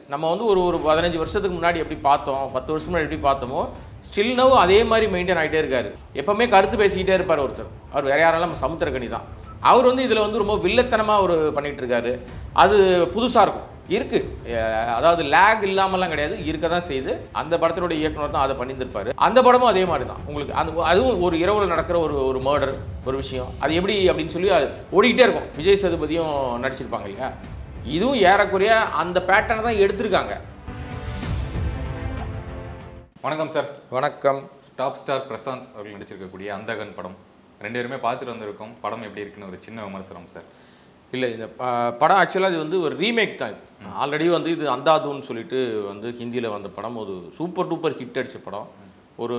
நம்ம வந்து ஒரு ஒரு பதினஞ்சு வருஷத்துக்கு முன்னாடி எப்படி பார்த்தோம் பத்து வருஷம் முன்னாடி எப்படி பார்த்தோமோ ஸ்டில் நவ் அதே மாதிரி மெயின்டைன் ஆகிட்டே இருக்காரு எப்பவுமே கருத்து பேசிக்கிட்டே இருப்பார் ஒருத்தர் அவர் வேற யாரெல்லாம் நம்ம சமுத்திரக்கனி தான் அவர் வந்து இதில் வந்து ரொம்ப வில்லத்தனமாக ஒரு பண்ணிட்டு இருக்காரு அது புதுசாக இருக்கும் இருக்கு அஹ் அதாவது லேக் இல்லாமலாம் கிடையாது இருக்க தான் செய்யுது அந்த படத்தினுடைய இயக்குனர் தான் அதை பண்ணியிருந்திருப்பாரு அந்த படமும் அதே மாதிரி தான் உங்களுக்கு அது அதுவும் ஒரு இரவில் நடக்கிற ஒரு ஒரு மர்டர் ஒரு விஷயம் அது எப்படி அப்படின்னு சொல்லி அது ஓடிக்கிட்டே இருக்கும் விஜய் சேதுபதியும் நடிச்சிருப்பாங்க இல்லையா இதுவும் ஏறக்குறைய அந்த பேட்டர்னை தான் எடுத்திருக்காங்க வணக்கம் சார் வணக்கம் டாப் ஸ்டார் பிரசாந்த் அவர்கள் நடிச்சிருக்கக்கூடிய அந்தகன் படம் ரெண்டு பேருமே பார்த்துட்டு வந்திருக்கோம் படம் எப்படி இருக்குன்னு ஒரு சின்ன விமர்சனம் சார் இல்லை இந்த ப- படம் ஆக்சுவலாக இது வந்து ஒரு ரீமேக் தான் ஆல்ரெடி வந்து இது அந்தாதுன்னு சொல்லிட்டு வந்து ஹிந்தியில் வந்த படம் ஒரு சூப்பர் டூப்பர் ஹிட் அடிச்ச படம் ஒரு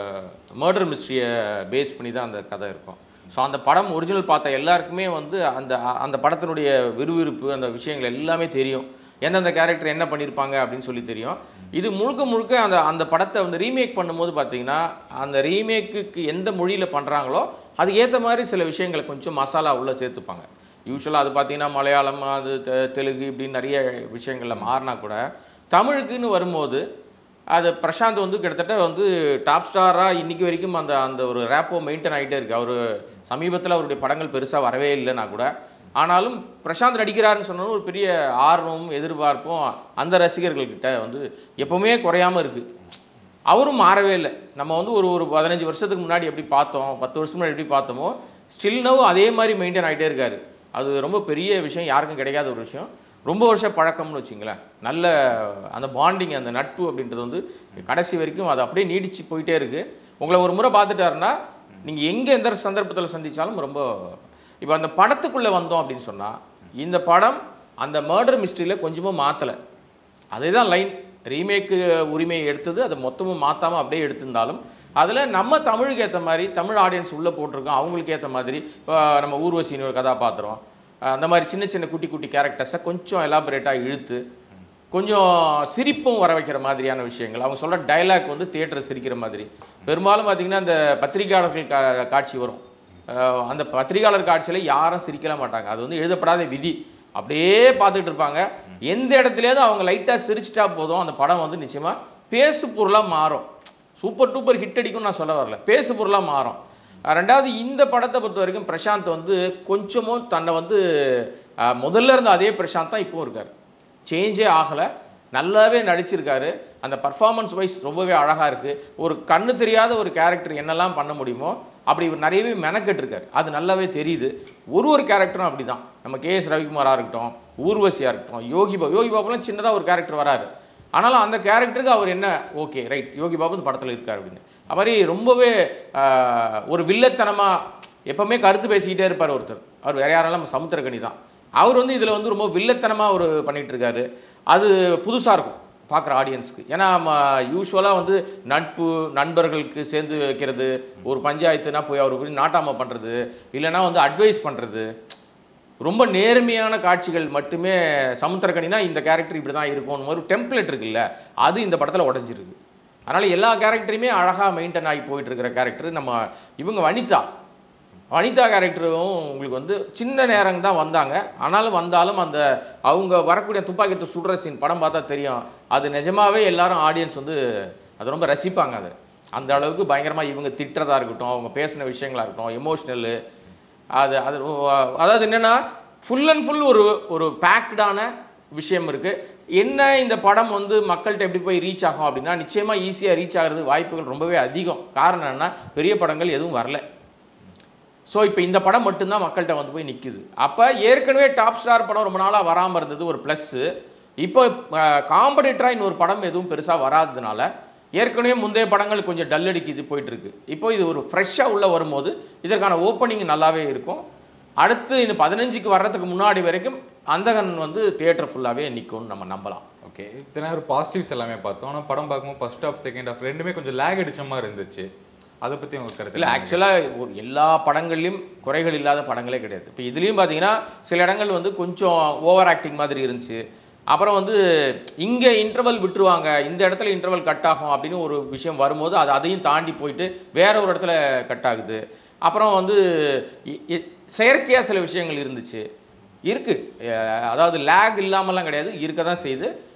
மர்டர் மிஸ்ட்ரியை பேஸ் பண்ணி தான் அந்த கதை இருக்கும் ஸோ அந்த படம் ஒரிஜினல் பார்த்த எல்லாருக்குமே வந்து அந்த அந்த படத்தினுடைய விறுவிறுப்பு அந்த விஷயங்கள் எல்லாமே தெரியும் எந்தெந்த கேரக்டர் என்ன பண்ணியிருப்பாங்க அப்படின்னு சொல்லி தெரியும் இது முழுக்க முழுக்க அந்த அந்த படத்தை வந்து ரீமேக் பண்ணும்போது பார்த்தீங்கன்னா அந்த ரீமேக்குக்கு எந்த மொழியில் பண்ணுறாங்களோ அதுக்கு ஏற்ற மாதிரி சில விஷயங்களை கொஞ்சம் மசாலா உள்ளே சேர்த்துப்பாங்க யூஸ்வலாக அது பார்த்தீங்கன்னா மலையாளம் அது தெ- தெலுங்கு இப்படின்னு நிறைய விஷயங்களில் மாறினா கூட தமிழுக்குன்னு வரும்போது அது பிரசாந்த் வந்து கிட்டத்தட்ட வந்து டாப் ஸ்டாராக இன்னைக்கு வரைக்கும் அந்த அந்த ஒரு ரேப்போ மெயின்டைன் ஆகிட்டே இருக்கு அவர் சமீபத்தில் அவருடைய படங்கள் பெருசாக வரவே இல்லைன்னா கூட ஆனாலும் பிரசாந்த் நடிக்கிறாருன்னு சொன்னாலும் ஒரு பெரிய ஆர்வமும் எதிர்பார்ப்பும் அந்த ரசிகர்கள்கிட்ட வந்து எப்பவுமே குறையாம இருக்கு அவரும் மாறவே இல்லை நம்ம வந்து ஒரு ஒரு பதினஞ்சு வருஷத்துக்கு முன்னாடி எப்படி பார்த்தோம் பத்து வருஷம் முன்னாடி எப்படி பார்த்தோமோ ஸ்டில் நவ் அதே மாதிரி மெயின்டைன் ஆகிட்டே இருக்காரு அது ரொம்ப பெரிய விஷயம் யாருக்கும் கிடைக்காத ஒரு விஷயம் ரொம்ப வருஷ பழக்கம்னு வச்சுங்களேன் நல்ல அந்த பாண்டிங் அந்த நட்பு அப்படின்றது வந்து கடைசி வரைக்கும் அது அப்படியே நீடிச்சு போயிட்டே இருக்கு உங்களை ஒரு முறை பார்த்துட்டாருன்னா நீங்கள் எங்கே எந்த சந்தர்ப்பத்தில் சந்திச்சாலும் ரொம்ப இப்போ அந்த படத்துக்குள்ளே வந்தோம் அப்படின்னு சொன்னால் இந்த படம் அந்த மர்டர் மிஸ்ட்ரியில் கொஞ்சமும் மாற்றலை அதே தான் லைன் ரீமேக்கு உரிமையை எடுத்தது அதை மொத்தமும் மாற்றாமல் அப்படியே எடுத்திருந்தாலும் அதில் நம்ம தமிழுக்கு ஏற்ற மாதிரி தமிழ் ஆடியன்ஸ் உள்ளே போட்டிருக்கோம் அவங்களுக்கு ஏற்ற மாதிரி இப்போ நம்ம ஊர்வசின்னு ஒரு கதாபாத்திரம் அஹ் அந்த மாதிரி சின்ன சின்ன குட்டி குட்டி கேரக்டர்ஸை கொஞ்சம் எலாபரேட்டாக இழுத்து கொஞ்சம் சிரிப்பும் வர வைக்கிற மாதிரியான விஷயங்கள் அவங்க சொல்கிற டைலாக் வந்து தியேட்டர் சிரிக்கிற மாதிரி பெரும்பாலும் பார்த்தீங்கன்னா அந்த பத்திரிகையாளர்கள் கா காட்சி வரும் அஹ் அந்த பத்திரிகையாளர் காட்சியில் யாரும் சிரிக்கல மாட்டாங்க அது வந்து எழுதப்படாத விதி அப்படியே பார்த்துட்டு இருப்பாங்க எந்த இடத்துலையாவது அவங்க லைட்டாக சிரிச்சிட்டா போதும் அந்த படம் வந்து நிச்சயமாக பேசு பொருளாக மாறும் சூப்பர் டூப்பர் ஹிட் அடிக்கும்னு நான் சொல்ல வரல பேசு பொருளாக மாறும் அஹ் ரெண்டாவது இந்த படத்தை பொறுத்த வரைக்கும் பிரசாந்த் வந்து கொஞ்சமும் தன்னை வந்து அஹ், முதல்ல இருந்த அதே பிரசாந்த் தான் இப்பவும் இருக்கார் சேஞ்சே ஆகலை நல்லாவே நடிச்சிருக்காரு அந்த பர்ஃபார்மன்ஸ் வைஸ் ரொம்பவே அழகாக இருக்குது ஒரு கண்ணு தெரியாத ஒரு கேரக்டர் என்னெல்லாம் பண்ண முடியுமோ அப்படி இவர் நிறையவே மெனக்கெட்டிருக்காரு அது நல்லாவே தெரியுது ஒரு ஒரு கேரக்டரும் அப்படி தான் நம்ம கே எஸ் ரவிக்குமாராக இருக்கட்டும் ஊர்வசியாக இருக்கட்டும் யோகி பாபு யோகி பாபுலாம் சின்னதாக ஒரு கேரக்டர் வராரு ஆனாலும் அந்த கேரக்டருக்கு அவர் என்ன ஓகே ரைட் யோகி பாபு இந்த படத்தில் இருக்கார் அப்படின்னு அது மாதிரி ரொம்பவே ஆஹ், ஒரு வில்லத்தனமாக எப்பவுமே கருத்து பேசிக்கிட்டே இருப்பார் ஒருத்தர் அவர் வேற யாரெல்லாம் நம்ம சமுத்திரக்கனி தான் அவர் வந்து இதில் வந்து ரொம்ப வில்லத்தனமாக ஒரு பண்ணிட்டு இருக்காரு அது புதுசாக இருக்கும் பார்க்குற ஆடியன்ஸ்க்கு ஏன்னா யூஸ்வலாக வந்து நட்பு நண்பர்களுக்கு சேர்ந்து வைக்கிறது ஒரு பஞ்சாயத்துனா போய் அவர் போய் நாட்டாம பண்ணுறது இல்லைன்னா வந்து அட்வைஸ் பண்ணுறது ரொம்ப நேர்மையான காட்சிகள் மட்டுமே சமுத்திரக்கனினா இந்த கேரக்டர் இப்படி தான் இருக்கும் ஒரு டெம்ப்ளேட் இருக்குல்ல அது இந்த படத்தில் உடஞ்சிருக்கு அதனால் எல்லா கேரக்டரையுமே அழகாக மெயின்டைன் ஆகி போயிட்டு இருக்கிற கேரக்டர் நம்ம இவங்க வனிதா வனிதா கேரக்டரும் உங்களுக்கு வந்து சின்ன நேரம் தான் வந்தாங்க ஆனாலும் வந்தாலும் அந்த அவங்க வரக்கூடிய துப்பாக்கிட்டு சுடுற சீன் படம் பார்த்தா தெரியும் அது நிஜமாவே எல்லாரும் ஆடியன்ஸ் வந்து அது ரொம்ப ரசிப்பாங்க அது அந்த அளவுக்கு பயங்கரமாக இவங்க திட்டுறதா இருக்கட்டும் அவங்க பேசின விஷயங்களா இருக்கட்டும் எமோஷ்னலு அது அது அதாவது என்னென்னா ஃபுல் அண்ட் ஃபுல் ஒரு ஒரு பேக்டான விஷயம் இருக்குது என்ன இந்த படம் வந்து மக்கள்கிட்ட எப்படி போய் ரீச் ஆகும் அப்படின்னா நிச்சயமாக ஈஸியாக ரீச் ஆகிறது வாய்ப்புகள் ரொம்பவே அதிகம் காரணம் என்னன்னா பெரிய படங்கள் எதுவும் வரல ஸோ இப்போ இந்த படம் மட்டும்தான் மக்கள்கிட்ட வந்து போய் நிற்குது அப்போ ஏற்கனவே டாப் ஸ்டார் படம் ரொம்ப நாளாக வராமல் இருந்தது ஒரு ப்ளஸ்ஸு இப்போ காம்படிட்டராக இன்னொரு படம் எதுவும் பெருசாக வராததுனால ஏற்கனவே முந்தைய படங்கள் கொஞ்சம் டல் அடிக்குது போயிட்டு இருக்கு இப்போ இது ஒரு ஃப்ரெஷ்ஷாக உள்ளே வரும்போது இதற்கான ஓப்பனிங் நல்லாவே இருக்கும் அடுத்து இன்னும் பதினஞ்சுக்கு வர்றதுக்கு முன்னாடி வரைக்கும் அந்தகன் வந்து தியேட்டர் ஃபுல்லாகவே நிற்கும்னு நம்ம நம்பலாம் ஓகே இத்தனை ஒரு பாசிட்டிவ்ஸ் எல்லாமே பார்த்தோம் ஆனால் படம் பார்க்கும்போது ஃபர்ஸ்ட் ஹாஃப் செகண்ட் ஹாஃப் ரெண்டுமே கொஞ்சம் லேக் அடிச்ச மாதிரி இருந்துச்சு அதை பற்றி உங்க கருத்து இல்லை ஆக்சுவலாக ஒரு எல்லா படங்கள்லையும் குறைகள் இல்லாத படங்களே கிடையாது இப்போ இதுலேயும் பார்த்தீங்கன்னா சில இடங்கள் வந்து கொஞ்சம் ஓவர் ஆக்டிங் மாதிரி இருந்துச்சு அப்புறம் வந்து இங்கே இன்டர்வல் விட்டுருவாங்க இந்த இடத்துல இன்டர்வல் கட் ஆகும் அப்படின்னு ஒரு விஷயம் வரும்போது அது அதையும் தாண்டி போயிட்டு வேற ஒரு இடத்துல கட் ஆகுது அப்புறம் வந்து இ- இ- செயற்கையாக சில விஷயங்கள் இருந்துச்சு இருக்கு அஹ் அதாவது லேக் இல்லாமலாம் கிடையாது இருக்க தான் செய்யுது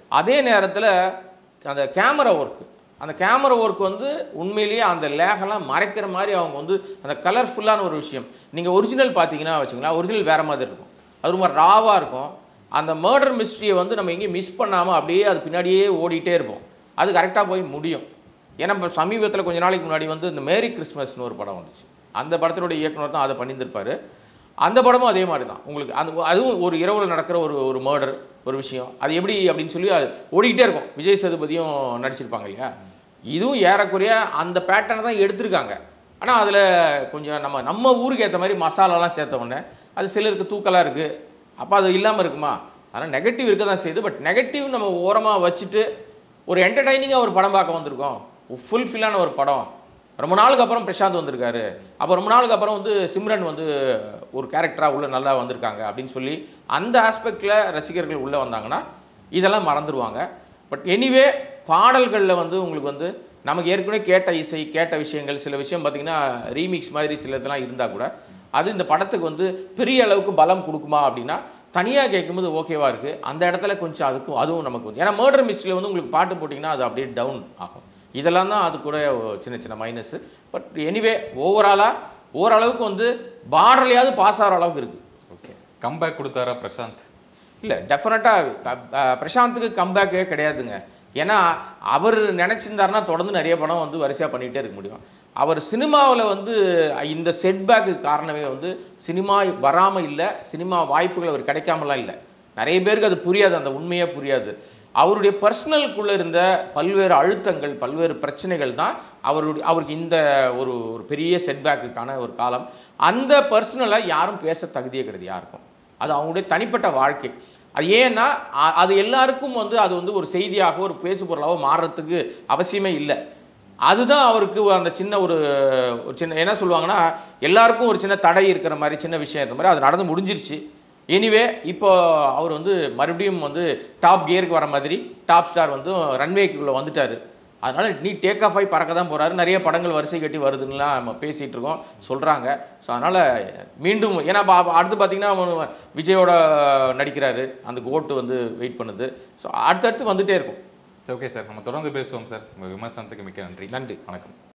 அதே நேரத்தில் அந்த கேமரா ஒர்க்கு அந்த கேமரா ஒர்க் வந்து உண்மையிலேயே அந்த லேகெல்லாம் மறைக்கிற மாதிரி அவங்க வந்து அந்த கலர்ஃபுல்லான ஒரு விஷயம் நீங்கள் ஒரிஜினல் பார்த்தீங்கன்னா வச்சுங்களேன் ஒரிஜினல் வேறு மாதிரி இருக்கும் அது ரொம்ப ராவாக இருக்கும் அந்த மர்டர் மிஸ்ட்ரியை வந்து நம்ம எங்கேயும் மிஸ் பண்ணாமல் அப்படியே அது பின்னாடியே ஓடிட்டே இருப்போம் அது கரெக்டாக போய் முடியும் ஏன்னா இப்போ சமீபத்தில் கொஞ்ச நாளைக்கு முன்னாடி வந்து இந்த மேரி கிறிஸ்மஸ்னு ஒரு படம் வந்துச்சு அந்த படத்தினுடைய இயக்குனர் தான் அதை பண்ணியிருந்திருப்பாரு அந்த படமும் அதே மாதிரி தான் உங்களுக்கு அந்த அதுவும் ஒரு இரவில் நடக்கிற ஒரு ஒரு மர்டர் ஒரு விஷயம் அது எப்படி அப்படின்னு சொல்லி அது ஓடிக்கிட்டே இருக்கும் விஜய் சேதுபதியும் நடிச்சிருப்பாங்க இல்லையா இதுவும் ஏறக்குறைய அந்த பேட்டர்னை தான் எடுத்திருக்காங்க ஆனால் அதில் கொஞ்சம் நம்ம நம்ம ஊருக்கு ஏற்ற மாதிரி மசாலாலாம் சேர்த்த உடனே அது சிலருக்கு தூக்கலாக இருக்குது அப்போ அது இல்லாமல் இருக்குமா அதனால் நெகட்டிவ் இருக்க தான் செய்யுது பட் நெகட்டிவ் நம்ம ஓரமாக வச்சுட்டு ஒரு என்டர்டைனிங்காக ஒரு படம் பார்க்க வந்திருக்கோம் ஃபுல்ஃபில்லான ஒரு படம் ரொம்ப நாளுக்கு அப்புறம் பிரசாந்த் வந்திருக்காரு அப்போ ரொம்ப நாளுக்கு அப்புறம் வந்து சிம்ரன் வந்து ஒரு கேரக்டராக உள்ள நல்லா வந்திருக்காங்க அப்படின்னு சொல்லி அந்த ஆஸ்பெக்டில் ரசிகர்கள் உள்ளே வந்தாங்கன்னா இதெல்லாம் மறந்துடுவாங்க பட் எனிவே பாடல்களில் வந்து உங்களுக்கு வந்து நமக்கு ஏற்கனவே கேட்ட இசை கேட்ட விஷயங்கள் சில விஷயம் பார்த்திங்கன்னா ரீமிக்ஸ் மாதிரி சில இதெல்லாம் இருந்தால் கூட அது இந்த படத்துக்கு வந்து பெரிய அளவுக்கு பலம் கொடுக்குமா அப்படின்னா தனியாக கேட்கும்போது ஓகேவா இருக்குது அந்த இடத்துல கொஞ்சம் அதுக்கும் அதுவும் நமக்கு வந்து ஏன்னா மர்டர் மிஸ்ட்ரியில் வந்து உங்களுக்கு பாட்டு போட்டிங்கன்னா அது அப்படியே டவுன் ஆகும் இதெல்லாம் தான் அது கூட சின்ன சின்ன மைனஸ் பட் எனிவே ஓவராலாக ஓரளவுக்கு வந்து பார்டர்லையாவது பாஸ் ஆகிற அளவுக்கு இருக்குது ஓகே கம்பேக் கொடுத்தாரா பிரசாந்த் இல்லை டெஃபினட்டாக பிரசாந்துக்கு கம்பேக்கே கிடையாதுங்க ஏன்னா அவர் நினச்சிருந்தாருன்னா தொடர்ந்து நிறைய படம் வந்து வரிசையாக பண்ணிகிட்டே இருக்க முடியும் அவர் சினிமாவில் வந்து இந்த செட்பேக்கு காரணமே வந்து சினிமா வராமல் இல்லை சினிமா வாய்ப்புகள் அவர் கிடைக்காமலாம் இல்லை நிறைய பேருக்கு அது புரியாது அந்த உண்மையே புரியாது அவருடைய பர்சனலுக்குள்ளே இருந்த பல்வேறு அழுத்தங்கள் பல்வேறு பிரச்சனைகள் தான் அவருடைய அவருக்கு இந்த ஒரு ஒரு பெரிய செட்பேக்குக்கான ஒரு காலம் அந்த பர்சனலை யாரும் பேச தகுதியே கிடையாது யாருக்கும் அது அவங்களுடைய தனிப்பட்ட வாழ்க்கை அது ஏன்னா அ- அது எல்லாருக்கும் வந்து அது வந்து ஒரு செய்தியாக ஒரு பேசு பொருளாக மாறுறதுக்கு அவசியமே இல்லை அதுதான் அவருக்கு அந்த சின்ன ஒரு ஒரு சின்ன என்ன சொல்லுவாங்கன்னா எல்லாருக்கும் ஒரு சின்ன தடை இருக்கிற மாதிரி சின்ன விஷயம் இருக்கிற மாதிரி அது நடந்து முடிஞ்சிருச்சு எனிவே இப்போ அவர் வந்து மறுபடியும் வந்து டாப் கியருக்கு வர மாதிரி டாப் ஸ்டார் வந்து ரன்வேக்குள்ளே வந்துட்டார் அதனால் நீ டேக் ஆஃப் ஆகி பறக்க தான் போகிறாரு நிறைய படங்கள் வரிசை கட்டி வருதுன்னுலாம் நம்ம பேசிகிட்டு இருக்கோம் சொல்கிறாங்க ஸோ அதனால் மீண்டும் ஏன்னா பா- அடுத்து பார்த்தீங்கன்னா அவன் விஜயோட நடிக்கிறாரு அந்த கோட்டு வந்து வெயிட் பண்ணுது ஸோ அடுத்தடுத்து வந்துட்டே இருக்கும் ஓகே சார் நம்ம தொடர்ந்து பேசுவோம் சார் உங்கள் விமர்சனத்துக்கு மிக்க நன்றி நன்றி வணக்கம்